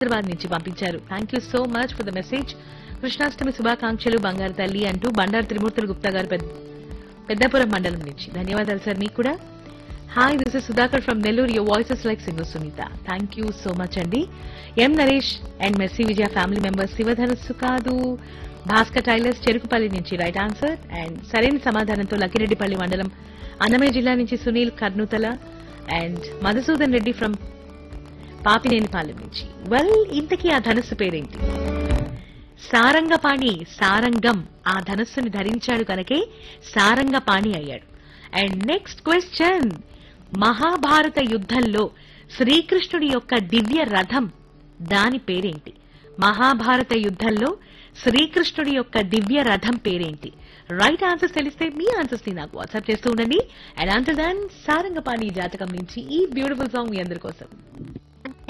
హైదరాబాద్ నుంచి పంపించారు thank you so much for the message Krishnashtami శుభాకాంక్షలు బంగారు తల్లి అంటూ బండారు త్రిమూర్తులు గుప్తా గారు పెద్ద పెద్దాపురం మండలం నుంచి ధన్యవాదాలు సార్ మీకు కూడా hi this is Sudhakar from Nellore your voices like singer Sunitha thank you so much అండి ఎం నరేష్ అండ్ మెస్సీ విజయ ఫ్యామిలీ మెంబర్స్ శివధనుస్సు కాదు భాస్కర్ టైలర్స్ చెరుకుపల్లి నుంచి రైట్ ఆన్సర్ అండ్ సరైన సమాధానంతో లక్కిరెడ్డిపల్లి మండలం అన్నమయ్య జిల్లా నుంచి సునీల్ కర్నూతల అండ్ మధుసూదన్ రెడ్డి ఫ్రమ్ పాపినేనిపాలెం నుంచి వెల్ ఇంతకీ ఆ ధనుస్సు పేరేంటి సారంగపాణి సారంగం ఆ ధనస్సుని ధరించాడు కనుకే సారంగపాణి అయ్యాడు అండ్ నెక్స్ట్ క్వశ్చన్ మహాభారత యుద్ధంలో శ్రీకృష్ణుడి యొక్క దివ్య రథం దాని పేరేంటి మహాభారత యుద్ధంలో శ్రీకృష్ణుడి యొక్క దివ్య రథం పేరేంటి రైట్ ఆన్సర్స్ తెలిస్తే మీ ఆన్సర్స్ ని నాకు వాట్సాప్ చేస్తూ ఉండండి అండ్ ఆన్సర్ దాన్ సారంగపాణి జాతకం నుంచి ఈ బ్యూటిఫుల్ సాంగ్ మీ అందరి కోసం